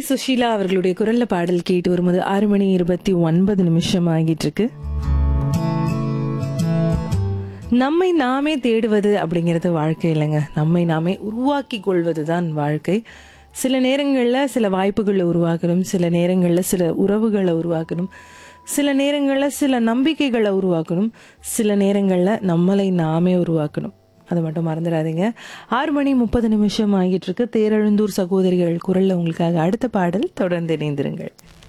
சுஷீலா அவர்களுடைய குரல்ல பாடல் கேட்டு வரும்போது ஆறு மணி இருபத்தி ஒன்பது நிமிஷம் ஆகிட்டு இருக்கு நம்மை நாமே தேடுவது அப்படிங்கிறது வாழ்க்கை இல்லைங்க நம்மை நாமே உருவாக்கி கொள்வது தான் வாழ்க்கை சில நேரங்களில் சில வாய்ப்புகளை உருவாக்கணும் சில நேரங்களில் சில உறவுகளை உருவாக்கணும் சில நேரங்களில் சில நம்பிக்கைகளை உருவாக்கணும் சில நேரங்களில் நம்மளை நாமே உருவாக்கணும் அதை மட்டும் மறந்துடாதீங்க ஆறு மணி முப்பது நிமிஷம் ஆகிட்டு இருக்கு தேரெழுந்தூர் சகோதரிகள் குரல்ல உங்களுக்காக அடுத்த பாடல் தொடர்ந்து இணைந்திருங்கள்